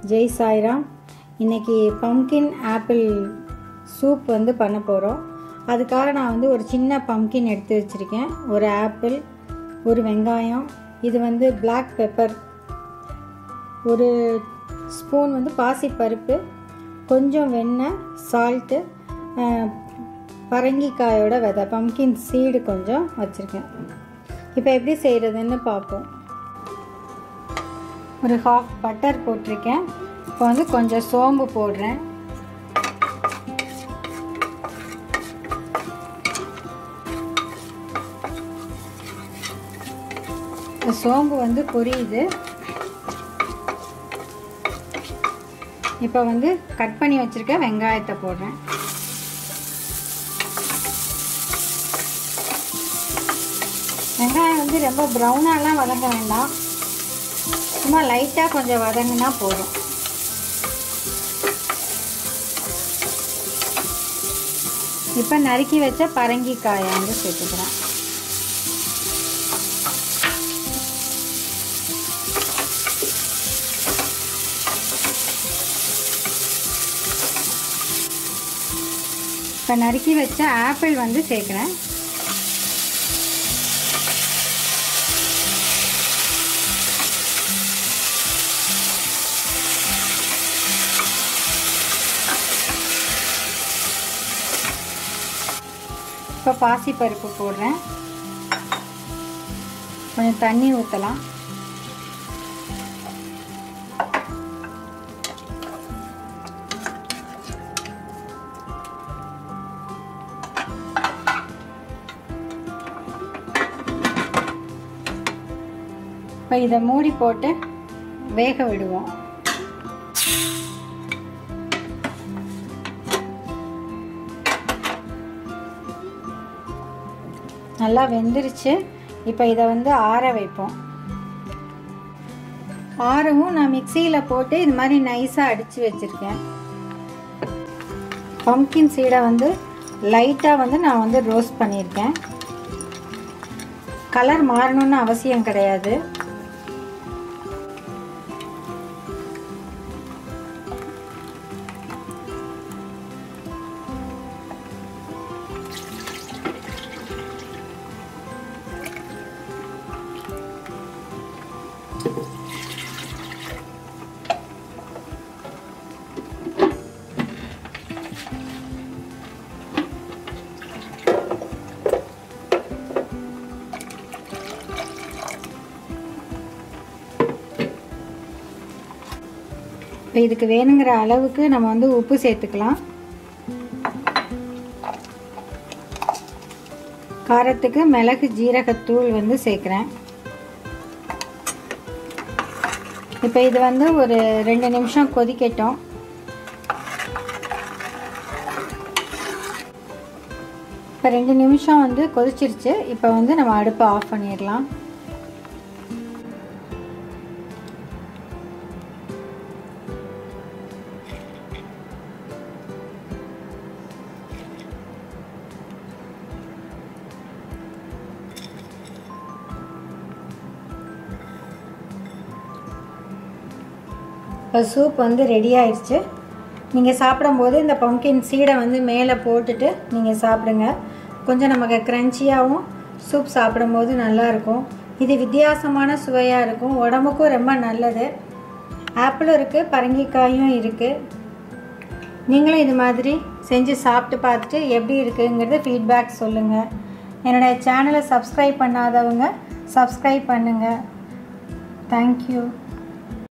ஜெய் சாய்ராம் இன்றைக்கி pumpkin apple soup வந்து பண்ண போகிறோம் அதுக்காக நான் வந்து ஒரு சின்ன பம்கின் எடுத்து வச்சுருக்கேன் ஒரு ஆப்பிள் ஒரு வெங்காயம் இது வந்து பிளாக் பெப்பர் ஒரு ஸ்பூன் வந்து பாசிப்பருப்பு கொஞ்சம் வெண்ணெய் சால்ட்டு பரங்கிக்காயோட விதை பம்கின் சீடு கொஞ்சம் வச்சுருக்கேன் இப்போ எப்படி செய்கிறதுன்னு பார்ப்போம் ஒரு ஹாஃப் பட்டர் போட்டிருக்கேன் இப்போ வந்து கொஞ்சம் சோம்பு போடுறேன் சோம்பு வந்து பொரியுது இப்போ வந்து கட் பண்ணி வச்சுருக்க வெங்காயத்தை போடுறேன் வெங்காயம் வந்து ரொம்ப ப்ரௌனாலாம் வதங்க வேண்டாம் சும்மா லைட்டாக கொஞ்சம் வதங்கினா போதும் இப்போ நறுக்கி வச்ச பரங்கிக்காயை வந்து சேர்த்துக்கிறேன் இப்போ நறுக்கி வச்ச ஆப்பிள் வந்து சேர்க்குறேன் இப்போ பாசிப்பருப்பு போடுறேன் கொஞ்சம் தண்ணி ஊற்றலாம் இப்போ இதை மூடி போட்டு வேக விடுவோம் நல்லா வெந்துருச்சு இப்போ இதை வந்து ஆற வைப்போம் ஆறவும் நான் மிக்சியில் போட்டு இது மாதிரி நைஸாக அடித்து வச்சுருக்கேன் பம்கின் சீடை வந்து லைட்டாக வந்து நான் வந்து ரோஸ்ட் பண்ணியிருக்கேன் கலர் மாறணும்னு அவசியம் கிடையாது இப்போ இதுக்கு வேணுங்கிற அளவுக்கு நம்ம வந்து உப்பு சேர்த்துக்கலாம் காரத்துக்கு மிளகு ஜீரகத்தூள் வந்து சேர்க்குறேன் இப்போ இது வந்து ஒரு ரெண்டு நிமிஷம் கொதிக்கட்டும் இப்போ ரெண்டு நிமிஷம் வந்து கொதிச்சிருச்சு இப்போ வந்து நம்ம அடுப்பை ஆஃப் பண்ணிடலாம் இப்போ சூப் வந்து ரெடி ஆயிடுச்சு நீங்கள் சாப்பிடும்போது இந்த பம்கின் சீடை வந்து மேலே போட்டுட்டு நீங்கள் சாப்பிடுங்க கொஞ்சம் நமக்கு க்ரன்ச்சியாகவும் சூப் சாப்பிடும்போது நல்லாயிருக்கும் இது வித்தியாசமான சுவையாக இருக்கும் உடம்புக்கும் ரொம்ப நல்லது ஆப்பிளும் இருக்குது பரங்கிக்காயும் இருக்குது நீங்களும் இது மாதிரி செஞ்சு சாப்பிட்டு பார்த்துட்டு எப்படி இருக்குங்கிறது ஃபீட்பேக் சொல்லுங்கள் என்னுடைய சேனலை சப்ஸ்கிரைப் பண்ணாதவங்க சப்ஸ்கிரைப் பண்ணுங்கள் தேங்க்யூ